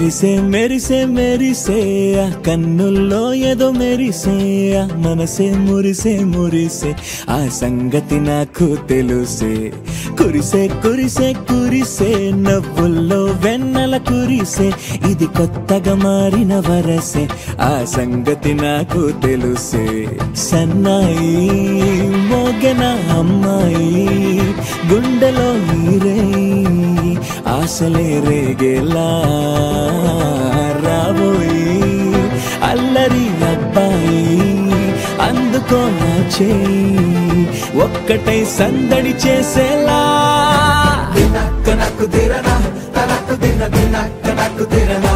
మెరిసే మెరిసే మెరిసే ఆ కన్నుల్లో ఏదో మెరిసే ఆ మనసే మురిసే మురిసే ఆ సంగతి నాకు తెలుసే కురిసే కురిసే కురిసే నవ్వుల్లో వెన్నెల కురిసే ఇది కొత్తగా మారిన వరసే ఆ సంగతి నాకు తెలుసే సన్నాయి మోగన అమ్మాయి గుండెలో నీరే ఆశలే రేగేలా రాబోయి అల్లరి అబ్బాయి అందుకో నా చేయి ఒక్కటై సందడి చేసేలా దినక్క నక్కు దిరనా తనక్కు దిన దినక్క నక్కు దిరనా